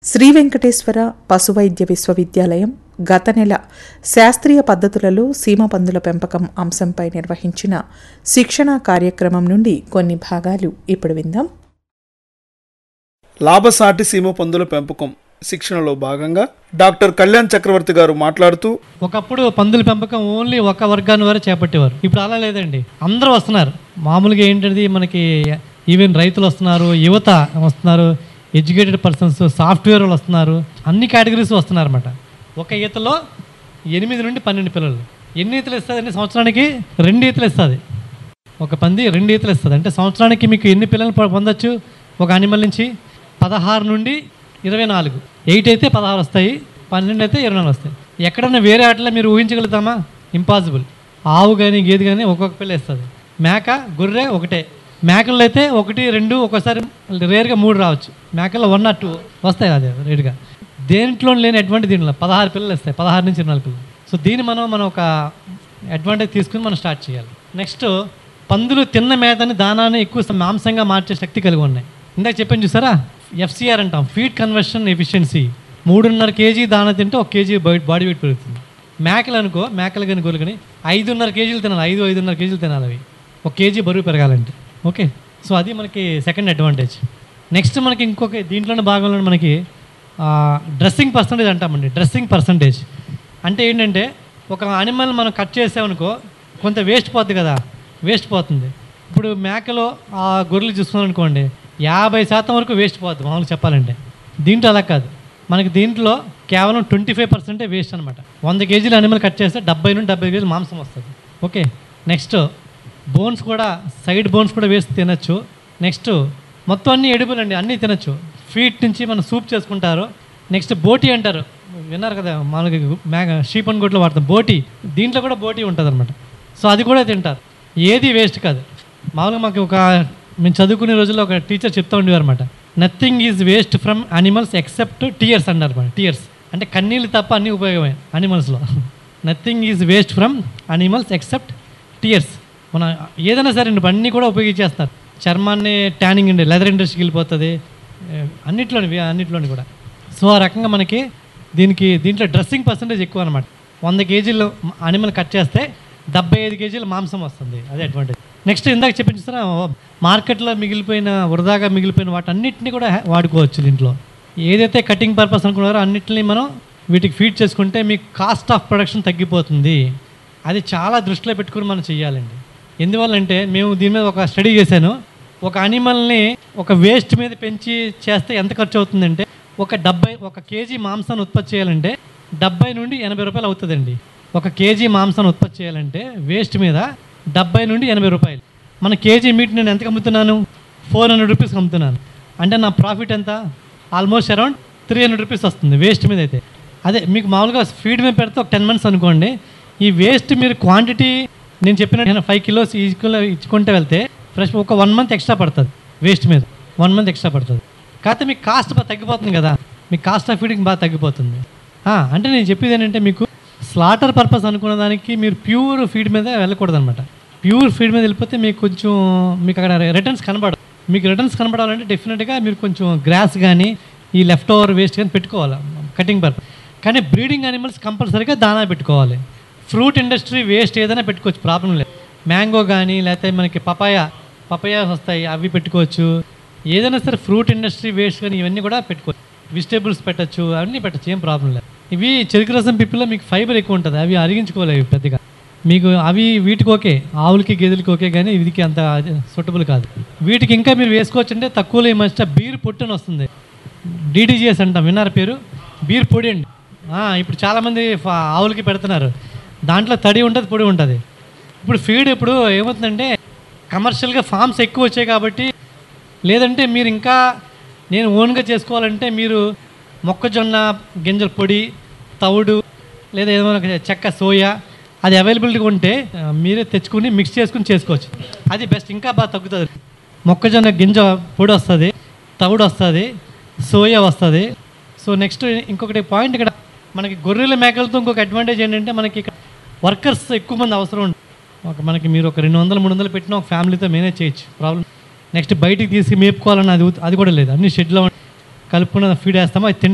శ్రీ వెంకటేశ్వర పశువైద్య విశ్వవిద్యాలయం గత నెల శాస్త్రీయ పద్ధతులలో సీమ పందుల పెంపకం అంశంపై నిర్వహించిన శిక్షణా కార్యక్రమం నుండి కొన్ని భాగాలు ఇప్పుడు విందాం లాభసాటి సీమ పందుల పెంపకం శిక్షణలో భాగంగా డాక్టర్ కళ్యాణ్ చక్రవర్తి గారు మాట్లాడుతూ ఒకప్పుడు పందుల పెంపకం ఓన్లీ ఒక వర్గాన్ని వారు చేపట్టేవారు ఇప్పుడు అలా లేదండి అందరూ వస్తున్నారు మామూలుగా ఏంటంటే మనకి ఈవెన్ రైతులు వస్తున్నారు యువత వస్తున్నారు ఎడ్యుకేటెడ్ పర్సన్స్ సాఫ్ట్వేర్ వాళ్ళు వస్తున్నారు అన్ని కేటగిరీస్ వస్తున్నారు అనమాట ఒక ఈతలో ఎనిమిది నుండి పన్నెండు పిల్లలు ఎన్ని ఈతలు ఇస్తుంది అండి సంవత్సరానికి రెండు ఈతలు ఇస్తుంది ఒక పంది రెండు ఈతలు ఇస్తుంది అంటే సంవత్సరానికి మీకు ఎన్ని పిల్లలు పొ- పొందొచ్చు ఒక అనిమల్ నుంచి పదహారు నుండి ఇరవై నాలుగు ఎయిట్ అయితే పదహారు వస్తాయి పన్నెండు అయితే ఇరవై నాలుగు వస్తాయి ఎక్కడన్నా వేరే ఆటలో మీరు ఊహించగలుగుతామా ఇంపాసిబుల్ ఆవు కానీ గేదె కానీ ఒక్కొక్క పిల్ల ఇస్తుంది మేక గొర్రె ఒకటే మేకల్లో అయితే ఒకటి రెండు ఒక్కోసారి రేర్గా మూడు రావచ్చు మేకల్లో వన్ ఆర్ టూ వస్తాయి అదే రేటుగా దేంట్లో లేని అడ్వాంటేజ్ దీంట్లో పదహారు పిల్లలు ఇస్తాయి పదహారు నుంచి ఇరవై నాలుగు పిల్లలు సో దీన్ని మనం మనం ఒక అడ్వాంటేజ్ తీసుకుని మనం స్టార్ట్ చేయాలి నెక్స్ట్ పందులు తిన్న మేతని దానాన్ని ఎక్కువ మాంసంగా మార్చే శక్తి కలిగి ఉన్నాయి ఇందాక చెప్పాను చూసారా ఎఫ్సిఆర్ అంటాం ఫీడ్ కన్వర్షన్ ఎఫిషియన్సీ మూడున్నర కేజీ దాన తింటే ఒక కేజీ బాడీ వెయిట్ పెరుగుతుంది మేకలు అనుకో మేకలు కానీ గొర్రెలు కానీ ఐదున్నర కేజీలు తినాలి ఐదు ఐదున్నర కేజీలు తినాలి అవి ఒక కేజీ బరువు పెరగాలంటే ఓకే సో అది మనకి సెకండ్ అడ్వాంటేజ్ నెక్స్ట్ మనకి ఇంకొక దీంట్లోనే భాగంలో మనకి డ్రెస్సింగ్ పర్సంటేజ్ అంటామండి డ్రెస్సింగ్ పర్సంటేజ్ అంటే ఏంటంటే ఒక అనిమల్ మనం కట్ చేసామనుకో కొంత వేస్ట్ పోతుంది కదా వేస్ట్ పోతుంది ఇప్పుడు మేకలో ఆ గొర్రెలు చూసుకున్నాం అనుకోండి యాభై శాతం వరకు వేస్ట్ పోతుంది మామూలుగా చెప్పాలంటే దీంట్లో అలా కాదు మనకి దీంట్లో కేవలం ట్వంటీ ఫైవ్ పర్సెంటే వేస్ట్ అనమాట వంద కేజీల అనిమల్ కట్ చేస్తే డెబ్బై నుండి డెబ్బై కేజీలు మాంసం వస్తుంది ఓకే నెక్స్ట్ బోన్స్ కూడా సైడ్ బోన్స్ కూడా వేసి తినచ్చు నెక్స్ట్ మొత్తం అన్ని ఎడిబుల్ అండి అన్నీ తినచ్చు ఫీట్ నుంచి మనం సూప్ చేసుకుంటారు నెక్స్ట్ బోటీ అంటారు విన్నారు కదా మామూలుగా మేఘ షీప్ అండ్ గుట్లో వాడతాం బోటీ దీంట్లో కూడా బోటీ ఉంటుంది అనమాట సో అది కూడా తింటారు ఏది వేస్ట్ కాదు మామూలుగా మాకు ఒక మేము చదువుకునే రోజుల్లో ఒక టీచర్ చెప్తా ఉండేవారు అనమాట nothing is waste from animals except tears అన్నారు అనమాట టీయర్స్ అంటే కన్నీళ్ళు తప్ప అన్ని ఉపయోగమే అనిమల్స్లో nothing is waste from animals except tears మన ఏదైనా సరే అండి అన్నీ కూడా ఉపయోగించేస్తారు చర్మాన్ని ట్యానింగ్ అండి లెదర్ ఇండస్ట్రీకి వెళ్ళిపోతుంది ఏ, అన్నిట్లోని వే- అన్నిట్లోని కూడా సో ఆ రకంగా మనకి దీనికి దీంట్లో డ్రెస్సింగ్ పర్సంటేజ్ ఎక్కువ అనమాట వంద కేజీలు అనిమల్ కట్ చేస్తే డెబ్బై ఐదు కేజీల మాంసం వస్తుంది అదే అడ్వాంటేజ్ నెక్స్ట్ ఇందాక చెప్పించారా మార్కెట్లో మిగిలిపోయిన వృధాగా మిగిలిపోయిన వాటి అన్నిటిని కూడా హే- వాడుకోవచ్చు దీంట్లో ఏదైతే కటింగ్ పర్పస్ అనుకున్నారో అన్నిటిని మనం వీటికి ఫీడ్ చేసుకుంటే మీకు కాస్ట్ ఆఫ్ ప్రొడక్షన్ తగ్గిపోతుంది అది చాలా దృష్టిలో పెట్టుకుని మనం చేయాలండి ఎందువల్లంటే మేము దీని మీద ఒక స్టడీ చేశాను ఒక అనిమల్ని ఒక వేస్ట్ మీద పెంచి చేస్తే ఎంత ఖర్చు అవుతుందంటే ఒక డెబ్బై ఒక కేజీ మాంసాన్ని ఉత్పత్తి చేయాలంటే డెబ్బై నుండి ఎనభై రూపాయలు అవుతుందండి ఒక కేజీ మాంసాన్ని ఉత్పత్తి చేయాలంటే వేస్ట్ మీద డెబ్బై నుండి ఎనభై రూపాయలు మన కేజీ మీట్ నేను ఎంతకు అమ్ముతున్నాను ఫోర్ హండ్రెడ్ రూపీస్కి అమ్ముతున్నాను అంటే నా ప్రాఫిట్ ఎంత almost around three hundred rupees waste వేస్ట్ మీద అయితే అదే మీకు మామూలుగా ఫీడ్ మీద పెడితే ఒక టెన్ మంత్స్ అనుకోండి ఈ వేస్ట్ మీరు క్వాంటిటీ నేను చెప్పినట్టు ఫైవ్ కిలోస్ ఈ కిలో ఇచ్చుకుంటే వెళ్తే ఫ్రెష్ ఒక వన్ మంత్ ఎక్స్ట్రా పడుతుంది వేస్ట్ మీద వన్ మంత్ ఎక్స్ట్రా పడుతుంది కాకపోతే మీకు కాస్ట్ బాగా తగ్గిపోతుంది కదా మీకు కాస్ట్ ఆఫ్ ఫీడింగ్ బాగా తగ్గిపోతుంది ఆ, అంటే నేను చెప్పేది ఏంటంటే మీకు స్లాటర్ పర్పస్ అనుకున్న దానికి మీరు ప్యూర్ ఫీడ్ మీద వెళ్ళకూడదు అనమాట ప్యూర్ ఫీడ్ మీద వెళ్ళిపోతే మీకు కొంచెం మీకు అక్కడ రిటర్న్స్ కనబడదు మీకు రిటర్న్స్ కనబడాలంటే డెఫినెట్గా మీరు కొంచెం గ్రాస్ కానీ ఈ లెఫ్ట్ ఓవర్ వేస్ట్ కానీ పెట్టుకోవాలి కటింగ్ పర్పస్ కానీ బ్రీడింగ్ యానిమల్స్ కంపల్సరీగా దానా పెట్టుకోవాలి ఫ్రూట్ ఇండస్ట్రీ వేస్ట్ ఏదైనా పెట్టుకోవచ్చు ప్రాబ్లం లేదు మ్యాంగో కానీ లేకపోతే మనకి పపాయ పపాయాస్ వస్తాయి అవి పెట్టుకోవచ్చు ఏదైనా సరే ఫ్రూట్ ఇండస్ట్రీ వేస్ట్ కానీ ఇవన్నీ కూడా పెట్టుకోవచ్చు వెజిటేబుల్స్ పెట్టచ్చు అవన్నీ పెట్టచ్చు ఏం ప్రాబ్లం లేదు ఇవి చెరుకు రసం పిప్పిలో మీకు ఫైబర్ ఎక్కువ ఉంటుంది అవి అరిగించుకోలేవు పెద్దగా మీకు అవి వీటికి ఓకే ఆవులకి గేదెలకి ఓకే కానీ వీటికి అంత సూటబుల్ కాదు వీటికి ఇంకా మీరు వేసుకోవచ్చు అంటే తక్కువలో ఈ మధ్య బీర్ పొట్టుని వస్తుంది డీడీజీఎస్ అంటాం విన్నారు పేరు బీర్ పొడి అండి ఆ, ఇప్పుడు చాలామంది ఫా- ఆవులకి పెడుతున్నారు దాంట్లో తడి ఉంటుంది పొడి ఉంటుంది ఇప్పుడు ఫీడ్ ఇప్పుడు ఏమవుతుందంటే కమర్షియల్గా ఫామ్స్ ఎక్కువ వచ్చాయి కాబట్టి లేదంటే మీరు ఇంకా నేను ఓన్గా చేసుకోవాలంటే మీరు మొక్కజొన్న గింజల పొడి తవుడు లేదా ఏదైనా ఒక చెక్క సోయా అది అవైలబిలిటీ ఉంటే ఆ, మీరే తెచ్చుకుని మిక్స్ చేసుకుని చేసుకోవచ్చు అది బెస్ట్ ఇంకా బాగా తగ్గుతుంది మొక్కజొన్న గింజ పొడి వస్తుంది తవుడు వస్తుంది సోయా వస్తుంది సో నెక్స్ట్ ఇంకొకటి పాయింట్ ఇక్కడ మనకి గొర్రెల మేకలతో ఇంకొక అడ్వాంటేజ్ ఏంటంటే మనకి ఇక్కడ వర్కర్స్ ఎక్కువ మంది అవసరం ఉంటుంది ఒక మనకి మీరు ఒక రెండు వందలు మూడు వందలు పెట్టిన ఒక ఫ్యామిలీతో మేనేజ్ చేయొచ్చు ప్రాబ్లం నెక్స్ట్ బయటికి తీసి మేపుకోవాలని అది అది కూడా లేదు అన్ని షెడ్లో కలుపుకున్న ఫీడ్ వేస్తామో అది తింటాం